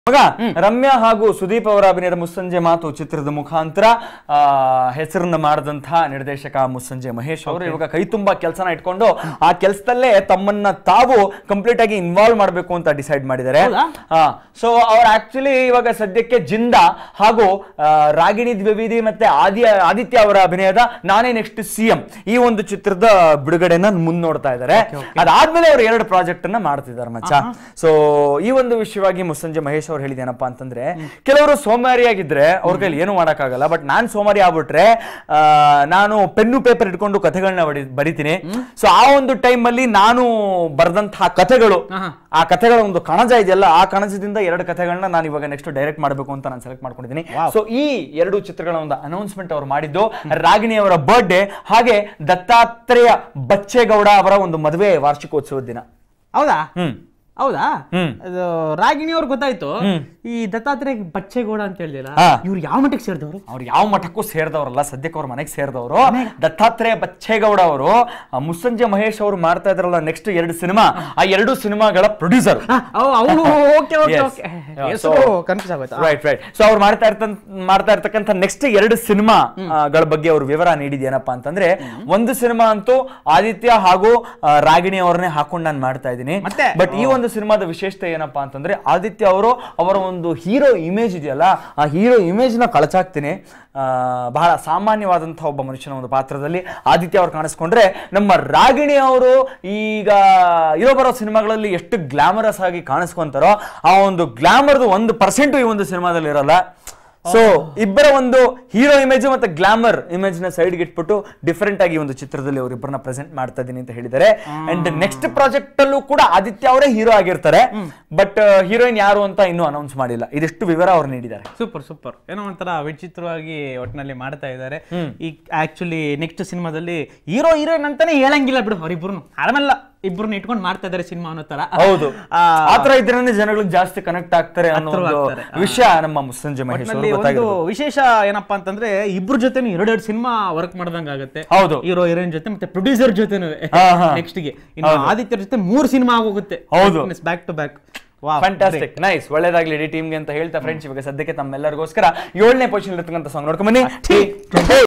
ಮಗ ರಮ್ಯಾ ಹಾಗೂ ಸುದೀಪ್ ಅವರ ಅಭಿನಯದ ಮುಸ್ಸಂಜೆ ಮಾತು ಚಿತ್ರದ ಮುಖಾಂತರ ಆ, ಹೆಸರನ್ನ ಮಾಡಿದಂತಹ ನಿರ್ದೇಶಕ ಮುಸ್ಸಂಜೆ ಮಹೇಶ್ ಅವರು ಇವಾಗ ಕೈ ತುಂಬಾ ಕೆಲಸನ ಇಟ್ಕೊಂಡು ಆ ಕೆಲಸದಲ್ಲೇ ತಮ್ಮನ್ನ ತಾವು ಕಂಪ್ಲೀಟ್ ಆಗಿ ಇನ್ವಾಲ್ವ್ ಮಾಡಬೇಕು ಅಂತ ಡಿಸೈಡ್ ಮಾಡಿದ್ದಾರೆ ಸೊ ಅವ್ರು ಆಕ್ಚುಲಿ ಇವಾಗ ಸದ್ಯಕ್ಕೆ ಜಿಂದ ಹಾಗೂ ಆ, ರಾಗಿಣಿ ದ್ವಿವೇದಿ ಮತ್ತೆ ಆದಿ ಆದಿತ್ಯ ಅವರ ಅಭಿನಯದ ನಾನೇ ನೆಕ್ಸ್ಟ್ ಸಿಎಂ ಈ ಒಂದು ಚಿತ್ರದ ಬಿಡುಗಡೆನ ಮುಂದ್ ನೋಡ್ತಾ ಇದ್ದಾರೆ ಅದಾದ್ಮೇಲೆ ಅವ್ರು ಎರಡು ಪ್ರಾಜೆಕ್ಟ್ ಅನ್ನ ಮಾಡ್ತಿದ್ದಾರೆ ಮಚ್ಚ ಸೊ ಈ ಒಂದು ವಿಷಯವಾಗಿ ಮುಸ್ಸಂಜೆ ಮಹೇಶ್ ಅವ್ರು ಹೇಳಿದೇನಪ್ಪ ಅಂತಂದ್ರೆ ಕೆಲವರು ಸೋಮಾರಿಯಾಗಿದ್ರೆ ಅವ್ರ ಕೈಲಿ ಏನು ಮಾಡಕ್ಕಾಗಲ್ಲ ಬಟ್ ನಾನ್ ಸೋಮಾರಿ ಆಗ್ಬಿಟ್ರೆ ಆ, ನಾನು ಪೆನ್ನು ಪೇಪರ್ ಇಟ್ಕೊಂಡು ಕಥೆಗಳನ್ನ ಬರಿತೀನಿ ಸೊ ಆ ಒಂದು ಟೈಮ್ ಅಲ್ಲಿ ನಾನು ಬರೆದಂತಹ ಕಥೆಗಳು ಆ ಕಥೆಗಳ ಒಂದು ಕಣಜ ಇದೆಯಲ್ಲ ಆ ಕಣಜದಿಂದ ಎರಡು ಕಥೆಗಳನ್ನ ನಾನು ಇವಾಗ ನೆಕ್ಸ್ಟ್ ಡೈರೆಕ್ಟ್ ಮಾಡಬೇಕು ಅಂತ ನಾನು ಸೆಲೆಕ್ಟ್ ಮಾಡ್ಕೊಂಡಿದ್ದೀನಿ ಸೊ ಈ ಎರಡು ಚಿತ್ರಗಳ ಒಂದು ಅನೌನ್ಸ್ಮೆಂಟ್ ಅವ್ರು ಮಾಡಿದ್ದು ರಾಗಿಣಿ ಅವರ ಬರ್ಡೇ ಹಾಗೆ ದತ್ತಾತ್ರೇಯ ಬಚ್ಚೇಗೌಡ ಅವರ ಒಂದು ಮದುವೆ ವಾರ್ಷಿಕೋತ್ಸವದ ದಿನ ಹೌದಾ ಹ್ಮ್ ಹೌದಾ ಹ್ಮ್. ಅದು ರಾಗಿಣಿ ಅವ್ರಿಗೆ ಗೊತ್ತಾಯ್ತು ಈ ದತ್ತಾತ್ರೇಯ ಬಚ್ಚೇಗೌಡ ಅಂತ ಹೇಳಿದಿಲ್ಲ ಹಾ. ಇವ್ರು ಯಾವ ಮಟ್ಟಕ್ಕೆ ಸೇರಿದವರು ಅವ್ರು ಯಾವ ಮಠಕ್ಕೂ ಸೇರಿದವರಲ್ಲ ಸದ್ಯಕ್ಕೆ ಅವ್ರ ಮನೆಗೆ ಸೇರಿದವರು ದತ್ತಾತ್ರೇಯ ಬಚ್ಚೇಗೌಡ ಅವರು ಆ, ಮುಸ್ಸಂಜೆ ಮಹೇಶ್ ಅವರು ಮಾಡ್ತಾ ಇದ್ರಲ್ಲ ನೆಕ್ಸ್ಟ್ ಎರಡು ಸಿನಿಮಾ ಆ ಎರಡು ಸಿನಿಮಾಗಳ ಪ್ರೊಡ್ಯೂಸರ್ ಅವನು okay okay Yes. Okay Yeah, ಹೆಸರು so- ಕನ್ಫ್ಯೂಸ್ ಆಗೋಯ್ತು ರೈಟ್ ರೈಟ್ ಸೊ ಅವ್ರು ಮಾಡ್ತಾ ಇರ್ತಂತ ಮಾಡ್ತಾ ಇರ್ತಕ್ಕಂಥ ನೆಕ್ಸ್ಟ್ ಎರಡು ಸಿನಿಮಾ ಗಳ ಬಗ್ಗೆ ಅವರು ವಿವರ ನೀಡಿದೇನಪ್ಪ ಅಂತಂದ್ರೆ ಒಂದು ಸಿನಿಮಾ ಅಂತೂ ಆದಿತ್ಯ ಹಾಗೂ ಆ, ರಾಗಿಣಿ ಅವ್ರನ್ನೇ ಹಾಕೊಂಡು ನಾನು ಮಾಡ್ತಾ ಇದ್ದೀನಿ ಮತ್ತೆ? ಬಟ್ ಈ ಒಂದು ಸಿನಿಮಾದ ವಿಶೇಷತೆ ಏನಪ್ಪಾ ಅಂತಂದ್ರೆ ಆದಿತ್ಯ ಅವರು ಅವರ ಒಂದು ಹೀರೋ ಇಮೇಜ್ ಇದೆಯಲ್ಲ ಆ ಹೀರೋ ಇಮೇಜ್ ನ ಕಳಚಾಕ್ತೀನಿ ಆ, ಬಹಳ ಸಾಮಾನ್ಯವಾದಂತಹ ಒಬ್ಬ ಮನುಷ್ಯನ ಒಂದು ಪಾತ್ರದಲ್ಲಿ ಆದಿತ್ಯ ಅವ್ರು ಕಾಣಿಸ್ಕೊಂಡ್ರೆ ನಮ್ಮ ರಾಗಿಣಿ ಅವರು ಈಗ ಇರೋ ಬರೋ ಸಿನಿಮಾಗಳಲ್ಲಿ ಎಷ್ಟು ಗ್ಲಾಮರಸ್ ಆಗಿ ಕಾಣಿಸ್ಕೊಂತಾರೋ ಆ ಒಂದು ಗ್ಲಾಮರ್ದು ಒಂದು ಪರ್ಸೆಂಟು ಈ ಒಂದು ಸಿನಿಮಾದಲ್ಲಿ ಇರಲ್ಲ ಸೊ ಇಬ್ಬರ ಒಂದು ಹೀರೋ ಇಮೇಜ್ ಮತ್ತೆ ಗ್ಲಾಮರ್ ಇಮೇಜ್ ನ ಸೈಡ್ ಇಟ್ಬಿಟ್ಟು ಡಿಫರೆಂಟ್ ಆಗಿ ಒಂದು ಚಿತ್ರದಲ್ಲಿ ಅವರಿಬ್ಬರನ್ನ ಪ್ರೆಸೆಂಟ್ ಮಾಡ್ತಾ ಇದೀನಿ ಅಂತ ಹೇಳಿದ್ದಾರೆ ಅಂಡ್ ನೆಕ್ಸ್ಟ್ ಪ್ರಾಜೆಕ್ಟ್ ಅಲ್ಲೂ ಕೂಡ ಆದಿತ್ಯ ಅವರೇ ಹೀರೋ ಆಗಿರ್ತಾರೆ ಬಟ್ ಹೀರೋಯಿನ್ ಯಾರು ಅಂತ ಇನ್ನೂ ಅನೌನ್ಸ್ ಮಾಡಿಲ್ಲ ಇದಿಷ್ಟು ವಿವರ ಅವ್ರು ನೀಡಿದ್ದಾರೆ ಸೂಪರ್ ಸೂಪರ್ ಏನೋ ಒಂಥರ ವಿಚಿತ್ರವಾಗಿ ಒಟ್ಟಿನಲ್ಲಿ ಮಾಡ್ತಾ ಇದ್ದಾರೆ ಈ ಆಕ್ಚುಲಿ ನೆಕ್ಸ್ಟ್ ಸಿನಿಮಾದಲ್ಲಿ ಹೀರೋ ಹೀರೋಯಿನ್ ಅಂತಾನೆ ಹೇಳಂಗಿಲ್ಲ ಬಿಡು ಅವ್ರಿಬ್ರು ಆರಾಮಲ್ಲ ಇಬ್ರನ್ನ ಇಟ್ಕೊಂಡು ಮಾಡ್ತಾ ಇದ್ದಾರೆ ಸಿನಿಮಾ ಅನ್ನೋ ತರ ಹೌದು ಆ, ಆತರ ಇದ್ರೇನೆ ಜನಗಳಿಗೆ ಜಾಸ್ತಿ ಕನೆಕ್ಟ್ ಆಗ್ತಾರೆ ಅನ್ನೋ ಒಂದು ಹತ್ರವಾಗ್ತಾರೆ. ವಿಷಯ ನಮ್ಮ ಮುಸ್ಸಂಜೆ ಮಹೇಶ್ ಒಟ್ನಲ್ಲಿ ಅವರು ಒಂದು ಗೊತ್ತಾಗಿರೋದು ವಿಶೇಷ ಏನಪ್ಪಾ ಅಂತಂದ್ರೆ ಇಬ್ರ ಜೊತೆ ಎರಡೆರಡು ಸಿನಿಮಾ ವರ್ಕ್ ಮಾಡ್ದಂಗ ಆಗುತ್ತೆ ಹೌದು ಹೀರೋ ಹೀರೋಯಿನ್ ಜೊತೆ ಮತ್ತೆ ಪ್ರೊಡ್ಯೂಸರ್ ಜೊತೆನೂ ಹಾ, ಹಾ. ನೆಕ್ಸ್ಟ್ ಗೆ ಇನ್ನು ಆದಿತ್ಯ ಜೊತೆ ಮೂರ್ ಸಿನಿಮಾ ಆಗೋಗುತ್ತೆ ಹೌದು. Back to back fantastic nice ಒಳ್ಳೇದಾಗ್ಲಿ ಇಡೀ ಟೀಮ್ಗೆ ಅಂತ ಹೇಳ್ತಾ ಫ್ರೆಂಡ್ಸ್ ಇವಾಗ ಸದ್ಯಕ್ಕೆ ತಮ್ಮೆಲ್ಲರಿಗೋಸ್ಕರ ಏಳನೇ ಪೊಸಿಷನ್ ಇರ್ತಕ್ಕಂಥ ಸಾಂಗ್ ನೋಡ್ಕೊಂಡ್ ಬನ್ನಿ